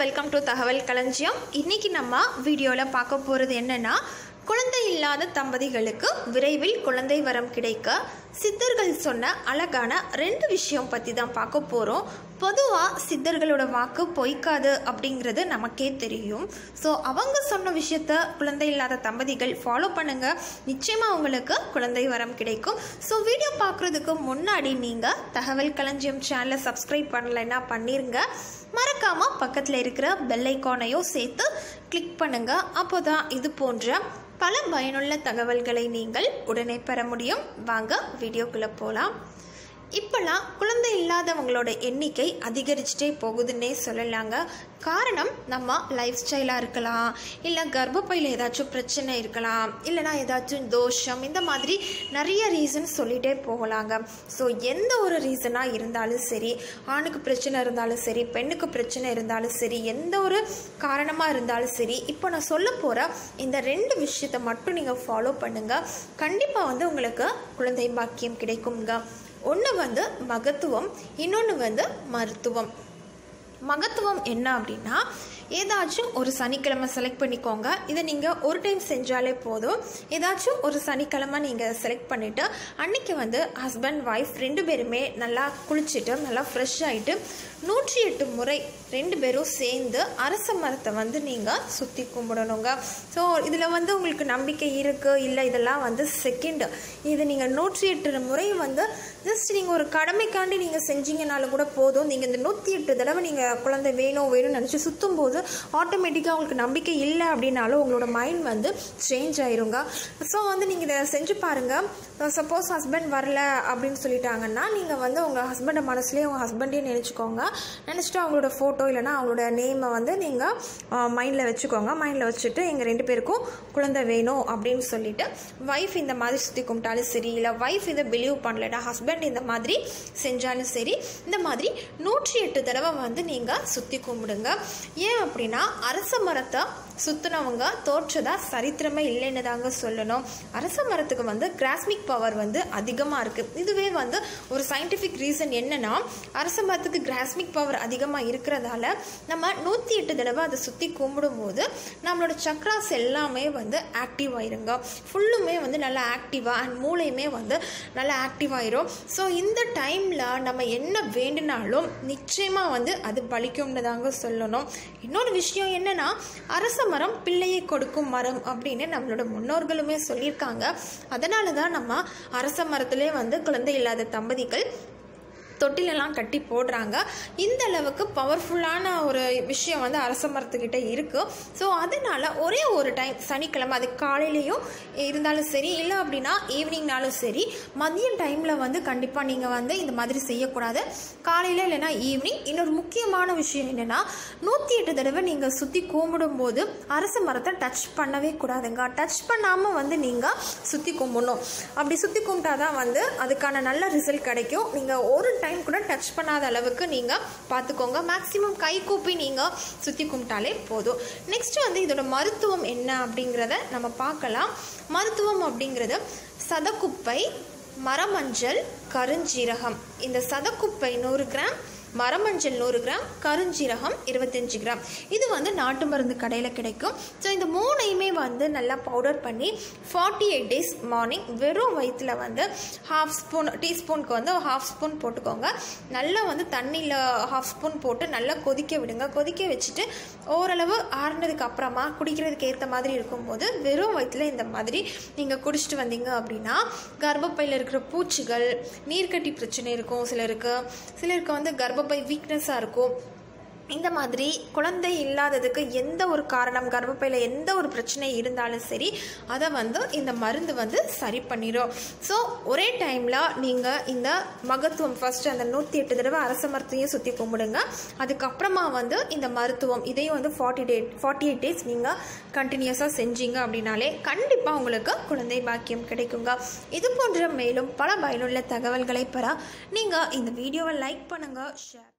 welcome to தகவல் களஞ்சியம் இன்னைக்கு நம்ம வீடியோவில் பார்க்க போகிறது என்னன்னா குழந்தை இல்லாத தம்பதிகளுக்கு விரைவில் குழந்தை வரம் கிடைக்க சித்தர்கள் சொன்ன அழகான ரெண்டு விஷயம் பற்றி தான் பார்க்க போகிறோம் பொதுவாக சித்தர்களோட வாக்கு பொய்க்காது அப்படிங்கிறது நமக்கே தெரியும் ஸோ அவங்க சொன்ன விஷயத்த குழந்தை இல்லாத தம்பதிகள் ஃபாலோ பண்ணுங்க நிச்சயமாக உங்களுக்கு குழந்தை வரம் கிடைக்கும் ஸோ வீடியோ பார்க்குறதுக்கு முன்னாடி நீங்கள் தகவல் களஞ்சியம் சேனலை சப்ஸ்கிரைப் பண்ணலைன்னா பண்ணிருங்க மறக்காமல் பக்கத்தில் இருக்கிற பெல் ஐக்கானையும் சேர்த்து கிளிக் பண்ணுங்க அப்போ தான் இது போன்ற பல பயனுள்ள தகவல்களை நீங்கள் உடனே பெற முடியும் வாங்க வீடியோக்குள்ளே போகலாம் இப்போல்லாம் குழந்தை இல்லாதவங்களோட எண்ணிக்கை அதிகரிச்சுட்டே போகுதுன்னே சொல்லலாங்க காரணம் நம்ம லைஃப் ஸ்டைலாக இருக்கலாம் இல்லை கர்ப்பப்பையில் ஏதாச்சும் பிரச்சனை இருக்கலாம் இல்லைனா ஏதாச்சும் தோஷம் இந்த மாதிரி நிறைய ரீசன் சொல்லிகிட்டே போகலாங்க ஸோ எந்த ஒரு ரீசனாக இருந்தாலும் சரி ஆணுக்கு பிரச்சனை இருந்தாலும் சரி பெண்ணுக்கு பிரச்சனை இருந்தாலும் சரி எந்த ஒரு காரணமாக இருந்தாலும் சரி இப்போ நான் சொல்ல போகிற இந்த ரெண்டு விஷயத்தை மட்டும் நீங்கள் ஃபாலோ பண்ணுங்கள் கண்டிப்பாக வந்து உங்களுக்கு குழந்தை பாக்கியம் கிடைக்குங்க ஒன்று வந்து மகத்துவம் இன்னொன்று வந்து மருத்துவம் மகத்துவம் என்ன அப்படின்னா ஏதாச்சும் ஒரு சனிக்கிழமை செலக்ட் பண்ணிக்கோங்க இதை நீங்கள் ஒரு டைம் செஞ்சாலே போதும் ஏதாச்சும் ஒரு சனிக்கிழமை நீங்கள் செலக்ட் பண்ணிவிட்டு அன்னைக்கு வந்து ஹஸ்பண்ட் ஒய்ஃப் ரெண்டு பேருமே நல்லா குளிச்சுட்டு நல்லா ஃப்ரெஷ் ஆகிட்டு நூற்றி எட்டு முறை ரெண்டு பேரும் சேர்ந்து அரச மரத்தை வந்து நீங்கள் சுற்றி கும்பிடணுங்க ஸோ இதில் வந்து உங்களுக்கு நம்பிக்கை இருக்குது இல்லை இதெல்லாம் வந்து செகண்டு இது நீங்கள் நூற்றி எட்டு முறை வந்து ஜஸ்ட் நீங்கள் ஒரு கடமைக்காண்டி நீங்கள் செஞ்சீங்கனாலும் கூட போதும் நீங்கள் இந்த நூற்றி எட்டு தடவை நீங்கள் குழந்தை வேணும் வேணும்னு நினச்சி சுற்றும் போது ஆட்டோமேட்டிக்காக உங்களுக்கு நம்பிக்கை இல்லை அப்படின்னாலும் உங்களோட மைண்ட் வந்து சேஞ்ச் ஆயிருங்க ஸோ வந்து நீங்கள் இதை செஞ்சு பாருங்கள் சப்போஸ் ஹஸ்பண்ட் வரல அப்படின்னு சொல்லிட்டாங்கன்னா நீங்கள் வந்து உங்கள் ஹஸ்பண்டை மனசுலேயே உங்கள் ஹஸ்பண்டையும் நினச்சிக்கோங்க நினச்சிட்டு அவங்களோட ஃபோட்டோ இல்லைனா அவங்களோட நேமை வந்து நீங்கள் மைண்டில் வச்சுக்கோங்க மைண்டில் வச்சுட்டு எங்கள் ரெண்டு பேருக்கும் குழந்தை வேணும் அப்படின்னு சொல்லிட்டு ஒய்ஃப் இந்த மாதிரி சுற்றி கும்பிட்டாலும் சரி இல்லை ஒய்ஃப் இதை பிலீவ் பண்ணலன்னா ஹஸ்பண்ட் இந்த மாதிரி செஞ்சாலும் சரி இந்த மாதிரி நூற்றி எட்டு தடவை வந்து நீங்கள் சுற்றி கும்பிடுங்க ஏன் அப்படின்னா அரச மரத்தை சுற்றினவங்க தோற்றதா சரித்திரமே இல்லைன்னு தாங்க சொல்லணும் அரச மரத்துக்கு வந்து கிராஸ்மிக் பவர் வந்து அதிகமாக இருக்குது இதுவே வந்து ஒரு சயின்டிஃபிக் ரீசன் என்னன்னா அரச மரத்துக்கு கிராஸ்மிக் பவர் அதிகமாக இருக்கிறதால நம்ம நூற்றி எட்டு தடவை அதை சுற்றி கும்பிடும்போது நம்மளோட சக்ராஸ் எல்லாமே வந்து ஆக்டிவ் ஆயிருங்க ஃபுல்லுமே வந்து நல்லா ஆக்டிவாக அண்ட் மூளையுமே வந்து நல்லா ஆக்டிவ் ஆயிரும் ஸோ இந்த டைமில் நம்ம என்ன வேண்டினாலும் நிச்சயமாக வந்து அது பலிக்கும்னு தாங்க சொல்லணும் இன்னொரு விஷயம் என்னன்னா அரச மரம் பிள்ளையை கொடுக்கும் மரம் அப்படின்னு நம்மளோட முன்னோர்களுமே சொல்லியிருக்காங்க அதனால தான் நம்ம அரச மரத்திலே வந்து குழந்தை இல்லாத தம்பதிகள் தொட்டிலெல்லாம் கட்டி போடுறாங்க இந்த அளவுக்கு பவர்ஃபுல்லான ஒரு விஷயம் வந்து அரச மரத்துக்கிட்ட இருக்குது ஸோ அதனால் ஒரே ஒரு டைம் சனிக்கிழமை அது காலையிலையும் இருந்தாலும் சரி இல்லை அப்படின்னா ஈவினிங்னாலும் சரி மதியம் டைமில் வந்து கண்டிப்பாக நீங்கள் வந்து இந்த மாதிரி செய்யக்கூடாது காலையில் இல்லைன்னா ஈவினிங் இன்னொரு முக்கியமான விஷயம் என்னென்னா நூற்றி எட்டு தடவை நீங்கள் சுற்றி கும்பிடும்போது அரச மரத்தை டச் பண்ணவே கூடாதுங்க டச் பண்ணாமல் வந்து நீங்கள் சுற்றி கும்பிடணும் அப்படி சுற்றி கும்பிட்டாதான் வந்து அதுக்கான நல்ல ரிசல்ட் கிடைக்கும் நீங்கள் ஒரு டைம் டைம் கூட டச் பண்ணாத அளவுக்கு நீங்கள் பார்த்துக்கோங்க மேக்ஸிமம் கை கூப்பி நீங்கள் சுற்றி கும்பிட்டாலே போதும் நெக்ஸ்ட் வந்து இதோட மருத்துவம் என்ன அப்படிங்கிறத நம்ம பார்க்கலாம் மருத்துவம் அப்படிங்கிறது சதக்குப்பை மரமஞ்சள் கருஞ்சீரகம் இந்த சதக்குப்பை நூறு கிராம் மரமஞ்சள் நூறு கிராம் கருஞ்சீரகம் இருபத்தஞ்சி கிராம் இது வந்து நாட்டு மருந்து கடையில் கிடைக்கும் ஸோ இந்த மூணையுமே வந்து நல்லா பவுடர் பண்ணி ஃபார்ட்டி எயிட் டேஸ் மார்னிங் வெறும் வயிற்றில் வந்து ஹாஃப் ஸ்பூன் டீஸ்பூனுக்கு வந்து ஹாஃப் ஸ்பூன் போட்டுக்கோங்க நல்லா வந்து தண்ணியில் ஹாஃப் ஸ்பூன் போட்டு நல்லா கொதிக்க விடுங்க கொதிக்க வச்சுட்டு ஓரளவு ஆறுனதுக்கு அப்புறமா குடிக்கிறதுக்கு ஏற்ற மாதிரி இருக்கும்போது வெறும் வயிற்றில் இந்த மாதிரி நீங்கள் குடிச்சிட்டு வந்தீங்க அப்படின்னா கர்ப்பப்பையில் இருக்கிற பூச்சிகள் நீர்க்கட்டி பிரச்சனை இருக்கும் சிலருக்கு சிலருக்கு வந்து கர்ப்ப கர்ப்பப்பை வீக்னஸாக இருக்கும் இந்த மாதிரி குழந்தை இல்லாததுக்கு எந்த ஒரு காரணம் கர்ப்பப்பையில் எந்த ஒரு பிரச்சனை இருந்தாலும் சரி அதை வந்து இந்த மருந்து வந்து சரி பண்ணிடும் ஸோ ஒரே டைமில் நீங்கள் இந்த மகத்துவம் ஃபஸ்ட்டு அந்த நூற்றி எட்டு தடவை அரச மரத்தையும் சுற்றி கும்பிடுங்க அதுக்கப்புறமா வந்து இந்த மருத்துவம் இதையும் வந்து forty day forty eight days நீங்கள் கண்டினியூஸாக செஞ்சீங்க அப்படின்னாலே கண்டிப்பாக உங்களுக்கு குழந்தை பாக்கியம் கிடைக்குங்க இது போன்ற மேலும் பல பயனுள்ள தகவல்களை பெற நீங்கள் இந்த வீடியோவை லைக் பண்ணுங்கள் ஷேர்